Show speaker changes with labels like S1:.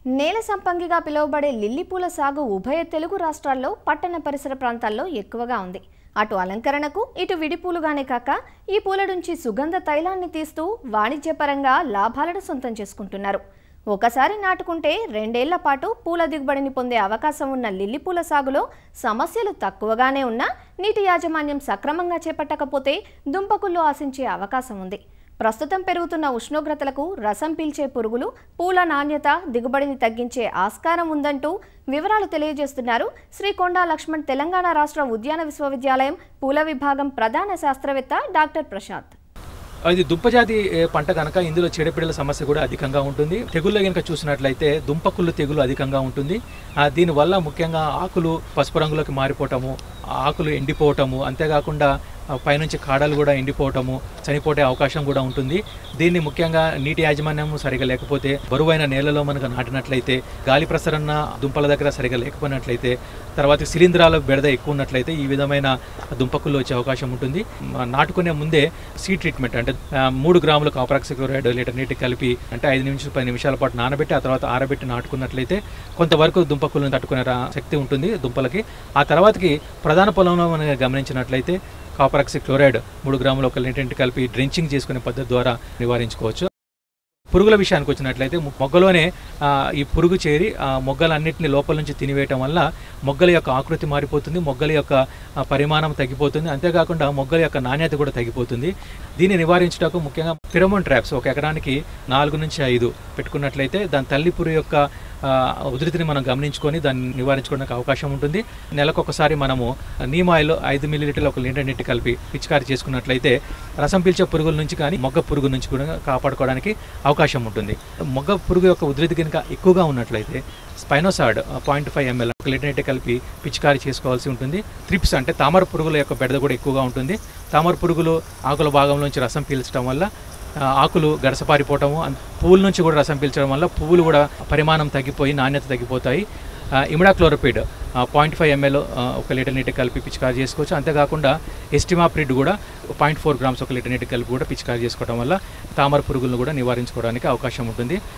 S1: నేల సంపంగిగా పిలువబడే లిల్లీ పూల సాగు ఉభయ తెలుగు రాష్ట్రాల్లో పట్టణ పరిసర ప్రాంతాల్లో ఎక్కువగా ఉంది అటు అలంకరణకు ఇటు విడిపూలుగానే కాక ఈ పూల నుంచి సుగంధ తైలాన్ని తీస్తూ వాణిజ్యపరంగా లాభాలను సొంతం చేసుకుంటున్నారు ఒకసారి నాటుకుంటే రెండేళ్ల పాటు పూల దిగుబడిని పొందే అవకాశం ఉన్న లిల్లీ పూల సాగులో సమస్యలు తక్కువగానే ఉన్నా నీటి యాజమాన్యం సక్రమంగా చేపట్టకపోతే దుంపకుళ్ళు ఆశించే అవకాశం ఉంది ప్రస్తుతం పెరుగుతున్న ఉష్ణోగ్రతలకు రసం పీల్చే పురుగులు పూల నాణ్యత దిగుబడిని తగ్గించే ఆస్కారం ఉందంటూ వివరాలు తెలియజేస్తున్నారు శ్రీ కొండా లక్ష్మణ్ తెలంగాణ రాష్ట్ర ఉద్యాన విశ్వవిద్యాలయం పూల విభాగం ప్రధాన శాస్త్రవేత్త డాక్టర్ ప్రశాంత్
S2: అది దుంపజాతి ఏ, పంట కనుక ఇందులో చీడపీడల సమస్య కూడా అధికంగా ఉంటుంది తెగుల్లో కనుక చూసినట్లయితే దుంపకుళ్ళు తెగులు అధికంగా ఉంటుంది ఆ, దీనివల్ల ముఖ్యంగా ఆకులు పసుపు రంగులోకి మారిపోవటము ఆకులు ఎండిపోవటము అంతేకాకుండా ఆ, పైనుంచి కాడలు కూడా ఎండిపోవటము చనిపోయే అవకాశం కూడా ఉంటుంది దీన్ని ముఖ్యంగా నీటి యాజమాన్యం సరిగా లేకపోతే బరువైన నేలలో మనకు నాటినట్లయితే గాలి ప్రసరణ దుంపల దగ్గర సరిగా లేకపోయినట్లయితే తర్వాత శిలీంధ్రాల బెడద ఎక్కువ ఉన్నట్లయితే ఈ విధమైన దుంపకుళ్ళు వచ్చే అవకాశం ఉంటుంది మ- నాటుకునే ముందే సీ ట్రీట్మెంట్ అంటే ఆ, మూడు గ్రాములు కాపరాక్సిక్లోరైడ్ లీటర్ నీటికి కలిపి అంటే ఐదు నుంచి పది నిమిషాల పాటు నానబెట్టి ఆ తర్వాత ఆరబెట్టి నాటుకున్నట్లయితే కొంతవరకు దుంపకులను తట్టుకునే రా- శక్తి ఉంటుంది దుంపలకి ఆ తర్వాతకి ప్రధాన పొలంలో మనం గమనించినట్లయితే కాపరాక్సి క్లోరైడ్ మూడు గ్రాములు ఒక లీటర్ కలిపి డ్రెంచింగ్ చేసుకునే పద్ధతి ద్వారా నివారించుకోవచ్చు పురుగుల విషయానికి వచ్చినట్లయితే మొ- మొగ్గలోనే ఆ, ఈ పురుగు చేరి ఆ మొగ్గలన్నింటినీ లోపల నుంచి తినివేయటం వల్ల మొగ్గల యొక్క ఆకృతి మారిపోతుంది మొగ్గల యొక్క ఆ, పరిమాణం తగ్గిపోతుంది అంతేకాకుండా మొగ్గల యొక్క నాణ్యత కూడా తగ్గిపోతుంది దీన్ని నివారించడానికి ముఖ్యంగా ఫిరమోన్ ట్రాప్స్ ఒక ఎకరానికి నాలుగు నుంచి ఐదు పెట్టుకున్నట్లయితే దాని తల్లి పురుగు యొక్క ఆ, ఉధృతిని మనం గమనించుకొని దాన్ని నివారించుకోవడానికి అవకాశం ఉంటుంది నెలకొకసారి మనము నీమ్ ఆయిల్ ఐదు మిల్లీలీటర్లు ఒక లీటర్ నీటి కలిపి పిచికారి చేసుకున్నట్లయితే రసం పీల్చే పురుగుల నుంచి కానీ మొగ్గ పురుగు నుంచి కూడా కాపాడుకోవడానికి అవకాశం ఉంటుంది మొగ్గ పురుగు యొక్క ఉధృతి కనుక ఎక్కువగా ఉన్నట్లయితే స్పైనోసాడ్ పాయింట్ ఫైవ్ ఎంఎల్ ఒక లీటర్ నీటి కలిపి పిచికారి చేసుకోవాల్సి ఉంటుంది త్రిప్స్ అంటే తామర పురుగుల యొక్క బెడద కూడా ఎక్కువగా ఉంటుంది తామర పురుగులు ఆకుల భాగంలోంచి రసం పీల్చడం వల్ల ఆ, ఆకులు గడసపారిపోవటము అన్- పువ్వుల నుంచి కూడా రసం పీల్చడం వల్ల పువ్వులు కూడా పరిమాణం తగ్గిపోయి నాణ్యత తగ్గిపోతాయి ఇమిడాక్లోరోపిడ్ పాయింట్ ఫైవ్ ఎంఎల్ ఒక లీటర్ నీటి కలిపి పిచికారి చేసుకోవచ్చు అంతేకాకుండా ఎస్టిమాప్రిడ్ కూడా పాయింట్ ఫోర్ గ్రామ్స్ ఒక లీటర్ నీటి కలిపి కూడా పిచికారి చేసుకోవడం వల్ల తామర పురుగులను కూడా నివారించుకోవడానికి అవకాశం ఉంటుంది